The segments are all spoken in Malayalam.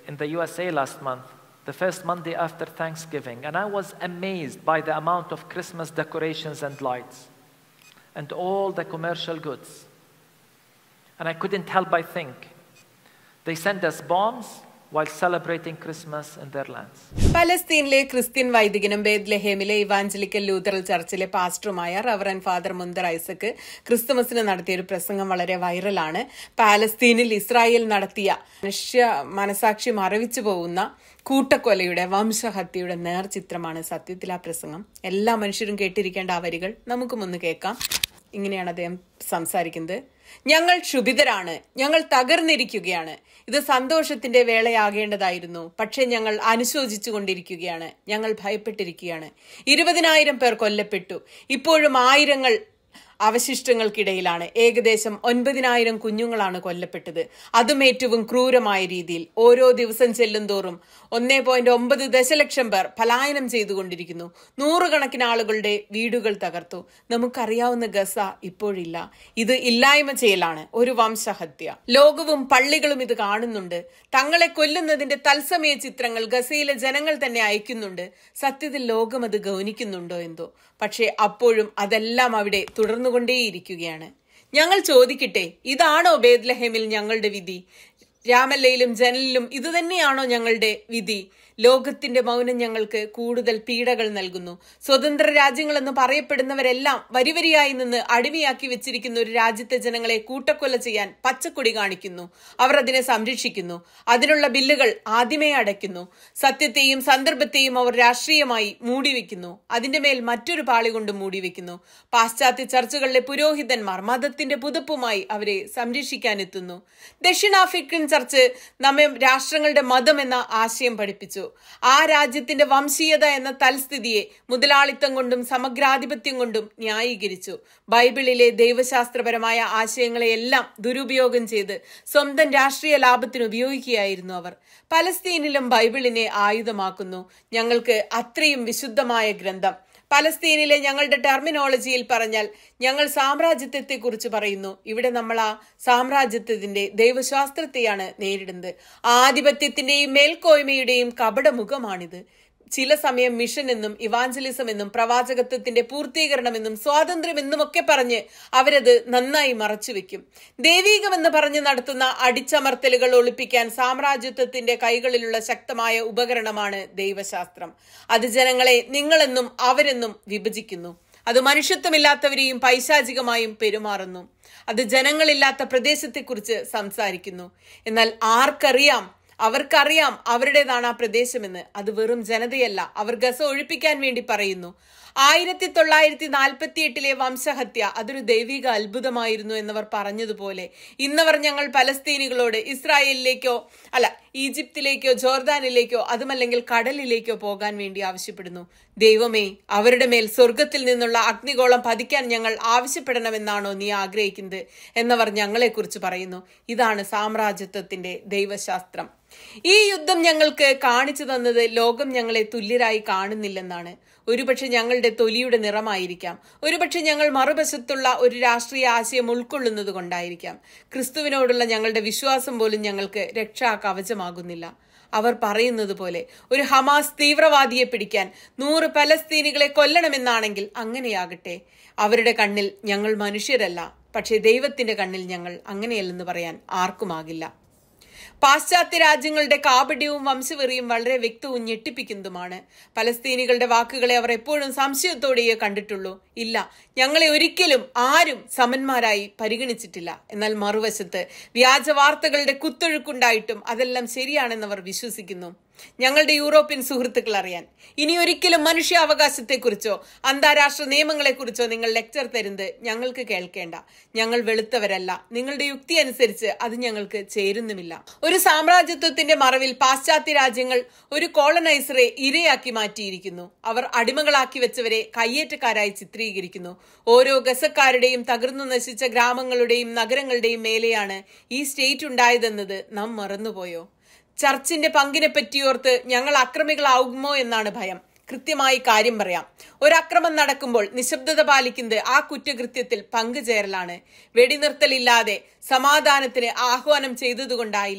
in the USA last month, the first Monday after Thanksgiving, and I was amazed by the amount of Christmas decorations and lights and all the commercial goods. And I couldn't help but think they send us bombs while celebrating Christmas in their lands. പലസ്തീനിലെ ക്രിസ്ത്യൻ വൈദികനും ബേദ്ലഹേമിലെ ഇവാഞ്ചലിക്കൽ ലൂതറൽ ചർച്ചിലെ പാസ്റ്ററുമായ റവറൻ ഫാദർ മുന്തർ ഐസക്ക് ക്രിസ്തുമസിന് നടത്തിയ ഒരു പ്രസംഗം വളരെ വൈറലാണ് പാലസ്തീനിൽ ഇസ്രായേൽ നടത്തിയ മനുഷ്യ മനസാക്ഷി മറവിച്ചു പോകുന്ന കൂട്ടക്കൊലയുടെ വംശഹത്യയുടെ നേർചിത്രമാണ് സത്യത്തിൽ ആ പ്രസംഗം എല്ലാ മനുഷ്യരും കേട്ടിരിക്കേണ്ട ആ വരികൾ നമുക്ക് മുന്ന് കേൾക്കാം ഇങ്ങനെയാണ് അദ്ദേഹം സംസാരിക്കുന്നത് ഞങ്ങൾ ക്ഷുഭിതരാണ് ഞങ്ങൾ തകർന്നിരിക്കുകയാണ് ഇത് സന്തോഷത്തിന്റെ വേളയാകേണ്ടതായിരുന്നു പക്ഷേ ഞങ്ങൾ അനുശോചിച്ചു കൊണ്ടിരിക്കുകയാണ് ഞങ്ങൾ ഭയപ്പെട്ടിരിക്കുകയാണ് ഇരുപതിനായിരം പേർ കൊല്ലപ്പെട്ടു ഇപ്പോഴും ആയിരങ്ങൾ അവശിഷ്ടങ്ങൾക്കിടയിലാണ് ഏകദേശം ഒൻപതിനായിരം കുഞ്ഞുങ്ങളാണ് കൊല്ലപ്പെട്ടത് അതും ഏറ്റവും ക്രൂരമായ രീതിയിൽ ഓരോ ദിവസം ചെല്ലുംതോറും ഒന്നേ പോയിന്റ് ഒമ്പത് ദശലക്ഷം പേർ പലായനം ചെയ്തുകൊണ്ടിരിക്കുന്നു നൂറുകണക്കിന് ആളുകളുടെ വീടുകൾ തകർത്തു നമുക്കറിയാവുന്ന ഗസ ഇപ്പോഴില്ല ഇത് ഇല്ലായ്മ ചെയ്യലാണ് ഒരു വംശഹത്യ ലോകവും പള്ളികളും ഇത് കാണുന്നുണ്ട് തങ്ങളെ കൊല്ലുന്നതിന്റെ തത്സമയ ചിത്രങ്ങൾ ഗസയിലെ ജനങ്ങൾ തന്നെ അയക്കുന്നുണ്ട് സത്യത്തിൽ ലോകം അത് ഗൗനിക്കുന്നുണ്ടോ എന്തോ പക്ഷേ അപ്പോഴും അതെല്ലാം അവിടെ തുടർന്നുകൊണ്ടേയിരിക്കുകയാണ് ഞങ്ങൾ ചോദിക്കട്ടെ ഇതാണോ ബേദ്ലഹേമിൽ ഞങ്ങളുടെ വിധി രാമല്ലയിലും ജനലിലും ഇതുതന്നെയാണോ ഞങ്ങളുടെ വിധി ലോകത്തിന്റെ മൗനം ഞങ്ങൾക്ക് കൂടുതൽ പീഡകൾ നൽകുന്നു സ്വതന്ത്ര രാജ്യങ്ങളെന്ന് പറയപ്പെടുന്നവരെല്ലാം വരിവരിയായി നിന്ന് അടിമയാക്കി വെച്ചിരിക്കുന്ന ഒരു രാജ്യത്തെ ജനങ്ങളെ കൂട്ടക്കൊല ചെയ്യാൻ പച്ചക്കൊടി കാണിക്കുന്നു അവർ അതിനെ സംരക്ഷിക്കുന്നു അതിനുള്ള ബില്ലുകൾ ആദ്യമേ അടയ്ക്കുന്നു സത്യത്തെയും സന്ദർഭത്തെയും അവർ രാഷ്ട്രീയമായി മൂടിവെക്കുന്നു അതിന്റെ മേൽ മറ്റൊരു പാളി കൊണ്ട് മൂടിവെക്കുന്നു പാശ്ചാത്യ ചർച്ചുകളിലെ പുരോഹിതന്മാർ മതത്തിന്റെ പുതുപ്പുമായി അവരെ സംരക്ഷിക്കാനെത്തുന്നു ദക്ഷിണാഫ്രിക്കൻ ചർച്ച് നമ്മെ രാഷ്ട്രങ്ങളുടെ മതം എന്ന ആശയം പഠിപ്പിച്ചു ആ രാജ്യത്തിന്റെ വംശീയത എന്ന തൽസ്ഥിതിയെ മുതലാളിത്തം കൊണ്ടും സമഗ്രാധിപത്യം കൊണ്ടും ന്യായീകരിച്ചു ബൈബിളിലെ ദൈവശാസ്ത്രപരമായ ആശയങ്ങളെയെല്ലാം ദുരുപയോഗം ചെയ്ത് സ്വന്തം രാഷ്ട്രീയ ലാഭത്തിന് ഉപയോഗിക്കുകയായിരുന്നു അവർ പലസ്തീനിലും ബൈബിളിനെ ആയുധമാക്കുന്നു ഞങ്ങൾക്ക് അത്രയും വിശുദ്ധമായ ഗ്രന്ഥം പലസ്തീനിലെ ഞങ്ങളുടെ ടെർമിനോളജിയിൽ പറഞ്ഞാൽ ഞങ്ങൾ സാമ്രാജ്യത്വത്തെക്കുറിച്ച് പറയുന്നു ഇവിടെ നമ്മൾ ആ സാമ്രാജ്യത്വത്തിന്റെ ദൈവശാസ്ത്രത്തെയാണ് നേരിടുന്നത് ആധിപത്യത്തിന്റെയും മേൽക്കോയ്മയുടെയും കപടമുഖമാണിത് ചില സമയം മിഷൻ എന്നും ഇവാഞ്ചലിസം എന്നും പ്രവാചകത്വത്തിന്റെ പൂർത്തീകരണം എന്നും സ്വാതന്ത്ര്യം എന്നും ഒക്കെ പറഞ്ഞ് അവരത് നന്നായി മറച്ചുവെക്കും ദൈവീകമെന്ന് പറഞ്ഞ് നടത്തുന്ന അടിച്ചമർത്തലുകൾ ഒളിപ്പിക്കാൻ സാമ്രാജ്യത്വത്തിന്റെ കൈകളിലുള്ള ശക്തമായ ഉപകരണമാണ് ദൈവശാസ്ത്രം അത് ജനങ്ങളെ നിങ്ങളെന്നും അവരെന്നും വിഭജിക്കുന്നു അത് മനുഷ്യത്വമില്ലാത്തവരെയും പൈശാചികമായും പെരുമാറുന്നു അത് ജനങ്ങളില്ലാത്ത പ്രദേശത്തെക്കുറിച്ച് സംസാരിക്കുന്നു എന്നാൽ ആർക്കറിയാം അവർക്കറിയാം അവരുടേതാണ് ആ പ്രദേശമെന്ന് അത് വെറും ജനതയല്ല അവർ ഗസ ഒഴിപ്പിക്കാൻ വേണ്ടി പറയുന്നു ആയിരത്തി തൊള്ളായിരത്തി നാൽപ്പത്തി എട്ടിലെ വംശഹത്യ അതൊരു ദൈവിക അത്ഭുതമായിരുന്നു എന്നവർ പറഞ്ഞതുപോലെ ഇന്നവർ ഞങ്ങൾ പലസ്തീനികളോട് ഇസ്രായേലിലേക്കോ അല്ല ഈജിപ്തിലേക്കോ ജോർദാനിലേക്കോ അതുമല്ലെങ്കിൽ കടലിലേക്കോ പോകാൻ വേണ്ടി ആവശ്യപ്പെടുന്നു ദൈവമേ അവരുടെ മേൽ സ്വർഗത്തിൽ നിന്നുള്ള അഗ്നിഗോളം പതിക്കാൻ ഞങ്ങൾ ആവശ്യപ്പെടണമെന്നാണോ നീ ആഗ്രഹിക്കുന്നത് എന്നവർ ഞങ്ങളെക്കുറിച്ച് പറയുന്നു ഇതാണ് സാമ്രാജ്യത്വത്തിന്റെ ദൈവശാസ്ത്രം ഈ യുദ്ധം ഞങ്ങൾക്ക് കാണിച്ചു തന്നത് ലോകം ഞങ്ങളെ തുല്യരായി കാണുന്നില്ലെന്നാണ് ഒരുപക്ഷെ ഞങ്ങളുടെ തൊലിയുടെ നിറമായിരിക്കാം ഒരുപക്ഷെ ഞങ്ങൾ മറുവശത്തുള്ള ഒരു രാഷ്ട്രീയ ആശയം ഉൾക്കൊള്ളുന്നത് കൊണ്ടായിരിക്കാം ക്രിസ്തുവിനോടുള്ള ഞങ്ങളുടെ വിശ്വാസം പോലും ഞങ്ങൾക്ക് രക്ഷാ കവചമാകുന്നില്ല അവർ പറയുന്നത് പോലെ ഒരു ഹമാസ് തീവ്രവാദിയെ പിടിക്കാൻ നൂറ് പലസ്തീനികളെ കൊല്ലണമെന്നാണെങ്കിൽ അങ്ങനെയാകട്ടെ അവരുടെ കണ്ണിൽ ഞങ്ങൾ മനുഷ്യരല്ല പക്ഷേ ദൈവത്തിന്റെ കണ്ണിൽ ഞങ്ങൾ അങ്ങനെയല്ലെന്ന് പറയാൻ ആർക്കുമാകില്ല പാശ്ചാത്യ രാജ്യങ്ങളുടെ കാപട്യവും വംശവെറിയും വളരെ വ്യക്തവും ഞെട്ടിപ്പിക്കുന്നതുമാണ് പലസ്തീനികളുടെ വാക്കുകളെ അവർ എപ്പോഴും സംശയത്തോടെയേ കണ്ടിട്ടുള്ളൂ ഇല്ല ഞങ്ങളെ ഒരിക്കലും ആരും സമന്മാരായി പരിഗണിച്ചിട്ടില്ല എന്നാൽ മറുവശത്ത് വ്യാജ വാർത്തകളുടെ കുത്തൊഴുക്കുണ്ടായിട്ടും അതെല്ലാം ശരിയാണെന്നവർ വിശ്വസിക്കുന്നു ഞങ്ങളുടെ യൂറോപ്യൻ സുഹൃത്തുക്കൾ അറിയാൻ ഇനി ഒരിക്കലും മനുഷ്യാവകാശത്തെക്കുറിച്ചോ അന്താരാഷ്ട്ര നിയമങ്ങളെക്കുറിച്ചോ നിങ്ങൾ ലെക്ചർ തരുന്നത് ഞങ്ങൾക്ക് കേൾക്കേണ്ട ഞങ്ങൾ വെളുത്തവരല്ല നിങ്ങളുടെ യുക്തി അനുസരിച്ച് അത് ഞങ്ങൾക്ക് ചേരുന്നുമില്ല ഒരു സാമ്രാജ്യത്വത്തിന്റെ മറവിൽ പാശ്ചാത്യ രാജ്യങ്ങൾ ഒരു കോളനൈസറെ ഇരയാക്കി മാറ്റിയിരിക്കുന്നു അവർ അടിമകളാക്കി വെച്ചവരെ കയ്യേറ്റക്കാരായി ചിത്രീകരിക്കുന്നു ഓരോ ഗസക്കാരുടെയും തകർന്നു നശിച്ച ഗ്രാമങ്ങളുടെയും നഗരങ്ങളുടെയും മേലെയാണ് ഈ സ്റ്റേറ്റ് ഉണ്ടായതെന്നത് നാം മറന്നുപോയോ ചർച്ചിന്റെ പങ്കിനെ പറ്റിയോർത്ത് ഞങ്ങൾ അക്രമികളാകുമോ എന്നാണ് ഭയം കൃത്യമായി കാര്യം പറയാം ഒരക്രമം നടക്കുമ്പോൾ നിശബ്ദത പാലിക്കുന്നത് ആ കുറ്റകൃത്യത്തിൽ പങ്കുചേരലാണ് വെടിനിർത്തലില്ലാതെ സമാധാനത്തിന് ആഹ്വാനം ചെയ്തതുകൊണ്ടായില്ല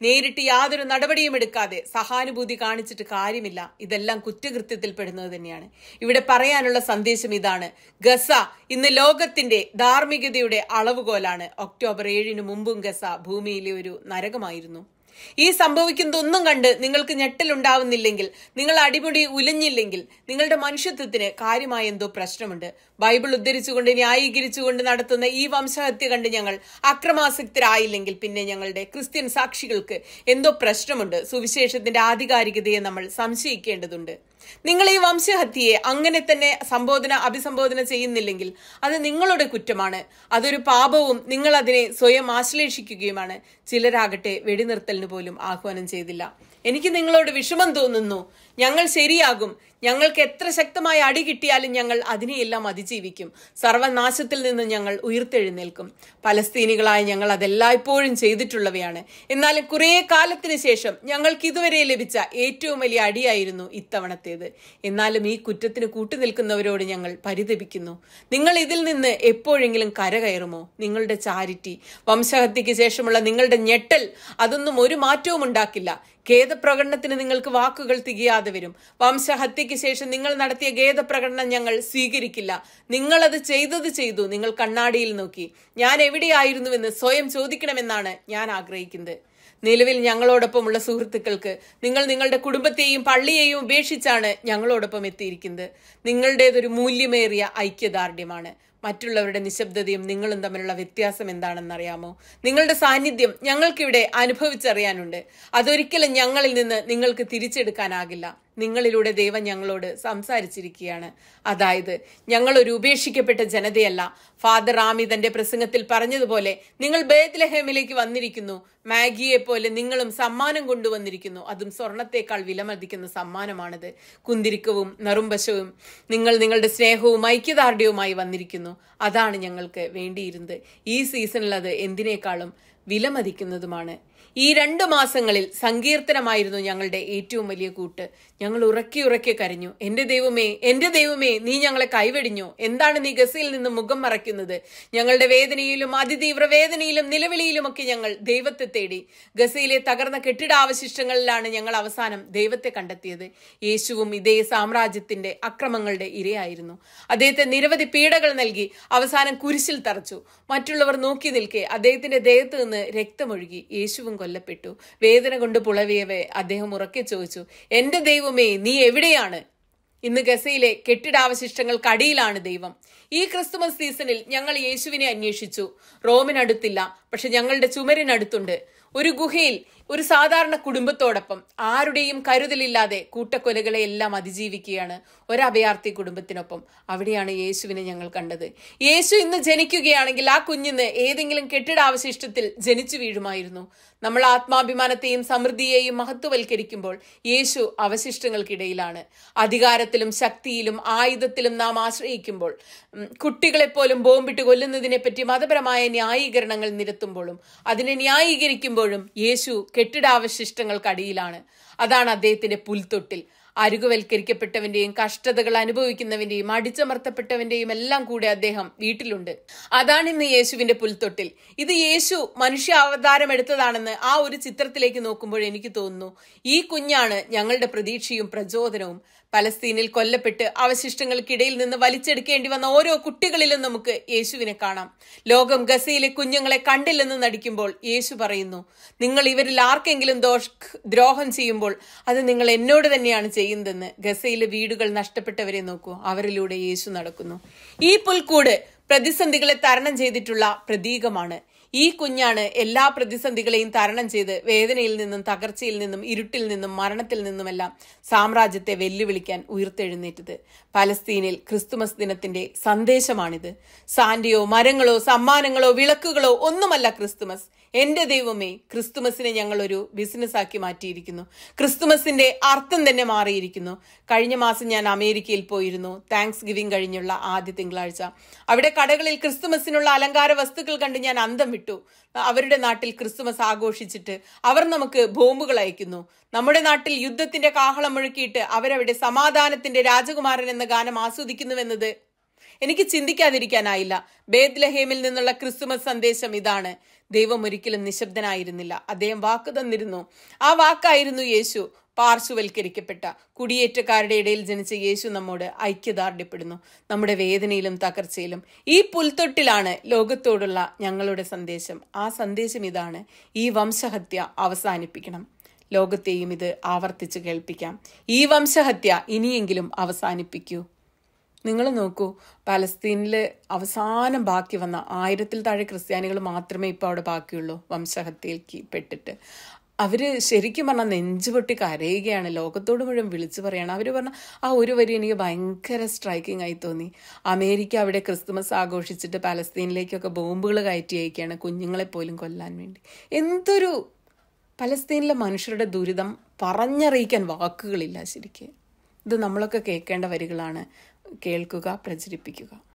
നേരിട്ട് യാതൊരു നടപടിയും എടുക്കാതെ സഹാനുഭൂതി കാണിച്ചിട്ട് കാര്യമില്ല ഇതെല്ലാം കുറ്റകൃത്യത്തിൽ പെടുന്നത് തന്നെയാണ് ഇവിടെ പറയാനുള്ള സന്ദേശം ഇതാണ് ഗസ ഇന്ന് ലോകത്തിന്റെ ധാർമ്മികതയുടെ അളവുകോലാണ് ഒക്ടോബർ ഏഴിന് മുമ്പും ഗസ ഭൂമിയിലെ ഒരു നരകമായിരുന്നു ഈ സംഭവിക്കുന്നതൊന്നും കണ്ട് നിങ്ങൾക്ക് ഞെട്ടലുണ്ടാവുന്നില്ലെങ്കിൽ നിങ്ങൾ അടിമുടി ഉലഞ്ഞില്ലെങ്കിൽ നിങ്ങളുടെ മനുഷ്യത്വത്തിന് കാര്യമായ എന്തോ പ്രശ്നമുണ്ട് ബൈബിൾ ഉദ്ധരിച്ചുകൊണ്ട് ന്യായീകരിച്ചുകൊണ്ട് നടത്തുന്ന ഈ വംശഹത്യ കണ്ട് ഞങ്ങൾ അക്രമാസക്തരായില്ലെങ്കിൽ പിന്നെ ഞങ്ങളുടെ ക്രിസ്ത്യൻ സാക്ഷികൾക്ക് എന്തോ പ്രശ്നമുണ്ട് സുവിശേഷത്തിന്റെ ആധികാരികതയെ നമ്മൾ സംശയിക്കേണ്ടതുണ്ട് നിങ്ങൾ ഈ വംശഹത്യയെ അങ്ങനെ തന്നെ സംബോധന അഭിസംബോധന ചെയ്യുന്നില്ലെങ്കിൽ അത് നിങ്ങളുടെ കുറ്റമാണ് അതൊരു പാപവും നിങ്ങൾ അതിനെ സ്വയം ആശ്ലേഷിക്കുകയുമാണ് ചിലരാകട്ടെ വെടിനിർത്തലിന് പോലും ആഹ്വാനം ചെയ്തില്ല എനിക്ക് നിങ്ങളോട് വിഷമം തോന്നുന്നു ഞങ്ങൾ ശരിയാകും ഞങ്ങൾക്ക് എത്ര ശക്തമായ അടി കിട്ടിയാലും ഞങ്ങൾ അതിനെയെല്ലാം അതിജീവിക്കും സർവനാശത്തിൽ നിന്ന് ഞങ്ങൾ ഉയർത്തെഴുന്നേൽക്കും പലസ്തീനികളായ ഞങ്ങൾ അതെല്ലായ്പ്പോഴും ചെയ്തിട്ടുള്ളവയാണ് എന്നാലും കുറേ കാലത്തിന് ശേഷം ഞങ്ങൾക്ക് ഇതുവരെ ലഭിച്ച ഏറ്റവും വലിയ അടിയായിരുന്നു ഇത്തവണത്തേത് എന്നാലും ഈ കുറ്റത്തിന് കൂട്ടുനിൽക്കുന്നവരോട് ഞങ്ങൾ പരിതപിക്കുന്നു നിങ്ങൾ ഇതിൽ നിന്ന് എപ്പോഴെങ്കിലും കരകയറുമോ നിങ്ങളുടെ ചാരിറ്റി വംശഹത്യക്ക് ശേഷമുള്ള നിങ്ങളുടെ ഞെട്ടൽ അതൊന്നും ഒരു മാറ്റവും ഉണ്ടാക്കില്ല ഖേദപ്രകടനത്തിന് നിങ്ങൾക്ക് വാക്കുകൾ തികയാതെ വരും വംശഹത്യയ്ക്ക് ശേഷം നിങ്ങൾ നടത്തിയ ഖേദപ്രകടനം ഞങ്ങൾ സ്വീകരിക്കില്ല നിങ്ങൾ അത് ചെയ്തത് ചെയ്തു നിങ്ങൾ കണ്ണാടിയിൽ നോക്കി ഞാൻ എവിടെയായിരുന്നുവെന്ന് സ്വയം ചോദിക്കണമെന്നാണ് ഞാൻ ആഗ്രഹിക്കുന്നത് നിലവിൽ ഞങ്ങളോടൊപ്പമുള്ള സുഹൃത്തുക്കൾക്ക് നിങ്ങൾ നിങ്ങളുടെ കുടുംബത്തെയും പള്ളിയെയും ഉപേക്ഷിച്ചാണ് ഞങ്ങളോടൊപ്പം എത്തിയിരിക്കുന്നത് നിങ്ങളുടേതൊരു മൂല്യമേറിയ ഐക്യദാർഢ്യമാണ് മറ്റുള്ളവരുടെ നിശബ്ദതയും നിങ്ങളും തമ്മിലുള്ള വ്യത്യാസം എന്താണെന്നറിയാമോ നിങ്ങളുടെ സാന്നിധ്യം ഞങ്ങൾക്കിവിടെ അനുഭവിച്ചറിയാനുണ്ട് അതൊരിക്കലും ഞങ്ങളിൽ നിന്ന് നിങ്ങൾക്ക് തിരിച്ചെടുക്കാനാകില്ല നിങ്ങളിലൂടെ ദൈവം ഞങ്ങളോട് സംസാരിച്ചിരിക്കുകയാണ് അതായത് ഞങ്ങൾ ഒരു ഉപേക്ഷിക്കപ്പെട്ട ജനതയല്ല ഫാദർ റാമി തന്റെ പ്രസംഗത്തിൽ പറഞ്ഞതുപോലെ നിങ്ങൾ ബേത്ലഹേമിലേക്ക് വന്നിരിക്കുന്നു മാഗിയെ പോലെ നിങ്ങളും സമ്മാനം കൊണ്ടുവന്നിരിക്കുന്നു അതും സ്വർണത്തേക്കാൾ വിലമതിക്കുന്ന സമ്മാനമാണിത് കുന്തിരിക്കവും നറുംബശവും നിങ്ങൾ നിങ്ങളുടെ സ്നേഹവും ഐക്യദാർഢ്യവുമായി വന്നിരിക്കുന്നു അതാണ് ഞങ്ങൾക്ക് വേണ്ടിയിരുന്നത് ഈ സീസണിൽ അത് എന്തിനേക്കാളും വിലമതിക്കുന്നതുമാണ് ഈ രണ്ട് മാസങ്ങളിൽ സങ്കീർത്തനമായിരുന്നു ഞങ്ങളുടെ ഏറ്റവും വലിയ കൂട്ട് ഞങ്ങൾ ഉറക്കി ഉറക്കി കരഞ്ഞു എന്റെ ദൈവമേ എന്റെ ദൈവമേ നീ ഞങ്ങളെ കൈവെടിഞ്ഞു എന്താണ് നീ ഗസയിൽ നിന്ന് മുഖം മറയ്ക്കുന്നത് ഞങ്ങളുടെ വേദനയിലും അതിതീവ്ര വേദനയിലും നിലവിളിയിലുമൊക്കെ ഞങ്ങൾ ദൈവത്തെ തേടി ഗസയിലെ തകർന്ന കെട്ടിടാവശിഷ്ടങ്ങളിലാണ് ഞങ്ങൾ അവസാനം ദൈവത്തെ കണ്ടെത്തിയത് യേശുവും ഇതേ സാമ്രാജ്യത്തിന്റെ അക്രമങ്ങളുടെ ഇരയായിരുന്നു അദ്ദേഹത്തെ നിരവധി പീഡകൾ നൽകി അവസാനം കുരിശിൽ തറച്ചു മറ്റുള്ളവർ നോക്കി നിൽക്കെ അദ്ദേഹത്തിന്റെ ദേഹത്ത് നിന്ന് രക്തമൊഴുകി യേശുവും കൊല്ലപ്പെട്ടു വേദന കൊണ്ട് പുളവിയവെ അദ്ദേഹം ഉറക്കെ ചോദിച്ചു എന്റെ ദൈവമേ നീ എവിടെയാണ് ഇന്ന് ഗസയിലെ കെട്ടിടാവശിഷ്ടങ്ങൾക്കടിയിലാണ് ദൈവം ഈ ക്രിസ്തുമസ് സീസണിൽ ഞങ്ങൾ യേശുവിനെ അന്വേഷിച്ചു റോമിനടുത്തില്ല പക്ഷെ ഞങ്ങളുടെ ചുമരിനടുത്തുണ്ട് ഒരു ഗുഹയിൽ ഒരു സാധാരണ കുടുംബത്തോടൊപ്പം ആരുടെയും കരുതലില്ലാതെ കൂട്ടക്കൊലകളെ എല്ലാം അതിജീവിക്കുകയാണ് ഒരഭയാർത്ഥി കുടുംബത്തിനൊപ്പം അവിടെയാണ് യേശുവിനെ ഞങ്ങൾ കണ്ടത് യേശു ഇന്ന് ജനിക്കുകയാണെങ്കിൽ ആ കുഞ്ഞിന് ഏതെങ്കിലും കെട്ടിടാവശിഷ്ടത്തിൽ ജനിച്ചു വീഴുമായിരുന്നു നമ്മൾ ആത്മാഭിമാനത്തെയും സമൃദ്ധിയെയും മഹത്വവൽക്കരിക്കുമ്പോൾ യേശു അവശിഷ്ടങ്ങൾക്കിടയിലാണ് അധികാരത്തിലും ശക്തിയിലും ആയുധത്തിലും നാം ആശ്രയിക്കുമ്പോൾ ഉം, കുട്ടികളെപ്പോലും ബോംബിട്ട് കൊല്ലുന്നതിനെപ്പറ്റി മതപരമായ ന്യായീകരണങ്ങൾ നിരത്തുമ്പോഴും അതിനെ ന്യായീകരിക്കുമ്പോഴും യേശു കെട്ടിടാവശിഷ്ടങ്ങൾക്കടിയിലാണ് അതാണ് അദ്ദേഹത്തിന്റെ പുൽത്തൊട്ടിൽ അരുകുവൽക്കരിക്കപ്പെട്ടവന്റെയും കഷ്ടതകൾ അനുഭവിക്കുന്നവന്റെയും അടിച്ചമർത്തപ്പെട്ടവന്റെയും എല്ലാം കൂടെ അദ്ദേഹം വീട്ടിലുണ്ട് അതാണ് ഇന്ന് യേശുവിന്റെ പുൽത്തൊട്ടിൽ ഇത് യേശു മനുഷ്യ അവതാരം എടുത്തതാണെന്ന് ആ ഒരു ചിത്രത്തിലേക്ക് നോക്കുമ്പോൾ എനിക്ക് തോന്നുന്നു ഈ കുഞ്ഞാണ് ഞങ്ങളുടെ പ്രതീക്ഷയും പ്രചോദനവും പലസ്തീനിൽ കൊല്ലപ്പെട്ട് അവശിഷ്ടങ്ങൾക്കിടയിൽ നിന്ന് വലിച്ചെടുക്കേണ്ടി വന്ന ഓരോ കുട്ടികളിലും നമുക്ക് യേശുവിനെ കാണാം ലോകം ഗസയിലെ കുഞ്ഞുങ്ങളെ കണ്ടില്ലെന്ന് നടിക്കുമ്പോൾ യേശു പറയുന്നു നിങ്ങൾ ഇവരിൽ ആർക്കെങ്കിലും ദോഷ ദ്രോഹം ചെയ്യുമ്പോൾ അത് നിങ്ങൾ എന്നോട് തന്നെയാണ് ചെയ്യുന്നതെന്ന് ഗസയിലെ വീടുകൾ നഷ്ടപ്പെട്ടവരെ നോക്കൂ അവരിലൂടെ യേശു നടക്കുന്നു ഈ പുൽക്കൂട് പ്രതിസന്ധികളെ തരണം ചെയ്തിട്ടുള്ള പ്രതീകമാണ് ഈ കുഞ്ഞാണ് എല്ലാ പ്രതിസന്ധികളെയും തരണം ചെയ്ത് വേദനയിൽ നിന്നും തകർച്ചയിൽ നിന്നും ഇരുട്ടിൽ നിന്നും മരണത്തിൽ നിന്നുമെല്ലാം സാമ്രാജ്യത്തെ വെല്ലുവിളിക്കാൻ ഉയർത്തെഴുന്നേറ്റത് പലസ്തീനിൽ ക്രിസ്തുമസ് ദിനത്തിന്റെ സന്ദേശമാണിത് സാന്റയോ മരങ്ങളോ സമ്മാനങ്ങളോ വിളക്കുകളോ ഒന്നുമല്ല ക്രിസ്തുമസ് എന്റെ ദൈവമേ ക്രിസ്തുമസിനെ ഞങ്ങൾ ഒരു ബിസിനസ് ആക്കി മാറ്റിയിരിക്കുന്നു ക്രിസ്തുമസിന്റെ അർത്ഥം തന്നെ മാറിയിരിക്കുന്നു കഴിഞ്ഞ മാസം ഞാൻ അമേരിക്കയിൽ പോയിരുന്നു താങ്ക്സ് ഗിവിംഗ് കഴിഞ്ഞുള്ള ആദ്യ തിങ്കളാഴ്ച അവിടെ കടകളിൽ ക്രിസ്തുമസിനുള്ള അലങ്കാര വസ്തുക്കൾ കണ്ട് ഞാൻ അന്തം വിട്ടു അവരുടെ നാട്ടിൽ ക്രിസ്തുമസ് ആഘോഷിച്ചിട്ട് അവർ നമുക്ക് ബോംബുകൾ അയക്കുന്നു നമ്മുടെ നാട്ടിൽ യുദ്ധത്തിന്റെ കാഹളം മുഴക്കിയിട്ട് അവരവിടെ സമാധാനത്തിന്റെ രാജകുമാരൻ എന്ന ഗാനം ആസ്വദിക്കുന്നുവെന്നത് എനിക്ക് ചിന്തിക്കാതിരിക്കാനായില്ല ബേദ്ലഹേമിൽ നിന്നുള്ള ക്രിസ്തുമസ് സന്ദേശം ഇതാണ് ദൈവം ഒരിക്കലും നിശബ്ദനായിരുന്നില്ല അദ്ദേഹം വാക്ക് തന്നിരുന്നു ആ വാക്കായിരുന്നു യേശു പാർശ്വവൽക്കരിക്കപ്പെട്ട കുടിയേറ്റക്കാരുടെ ഇടയിൽ ജനിച്ച യേശു നമ്മോട് ഐക്യദാർഢ്യപ്പെടുന്നു നമ്മുടെ വേദനയിലും തകർച്ചയിലും ഈ പുൽത്തൊട്ടിലാണ് ലോകത്തോടുള്ള ഞങ്ങളുടെ സന്ദേശം ആ സന്ദേശം ഇതാണ് ഈ വംശഹത്യ അവസാനിപ്പിക്കണം ലോകത്തെയും ഇത് ആവർത്തിച്ച് കേൾപ്പിക്കാം ഈ വംശഹത്യ ഇനിയെങ്കിലും അവസാനിപ്പിക്കൂ നിങ്ങൾ നോക്കൂ പലസ്തീനിൽ അവസാനം ബാക്കി വന്ന ആയിരത്തിൽ താഴെ ക്രിസ്ത്യാനികൾ മാത്രമേ ഇപ്പോൾ അവിടെ ബാക്കിയുള്ളൂ വംശഹത്യയിലേക്ക് പെട്ടിട്ട് അവർ ശരിക്കും പറഞ്ഞാൽ നെഞ്ചുപൊട്ടി കരയുകയാണ് ലോകത്തോട് മുഴുവൻ വിളിച്ചു പറയാണ് അവർ പറഞ്ഞ ആ ഒരു വരി എനിക്ക് ഭയങ്കര സ്ട്രൈക്കിംഗ് ആയി തോന്നി അമേരിക്ക അവിടെ ക്രിസ്തുമസ് ആഘോഷിച്ചിട്ട് പലസ്തീനിലേക്കൊക്കെ ബോംബുകൾ കയറ്റി അയക്കുകയാണ് കുഞ്ഞുങ്ങളെ പോലും കൊല്ലാൻ വേണ്ടി എന്തൊരു പലസ്തീനിലെ മനുഷ്യരുടെ ദുരിതം പറഞ്ഞറിയിക്കാൻ വാക്കുകളില്ല ശരിക്ക് ഇത് നമ്മളൊക്കെ കേൾക്കേണ്ട വരികളാണ് കേൾക്കുക പ്രചരിപ്പിക്കുക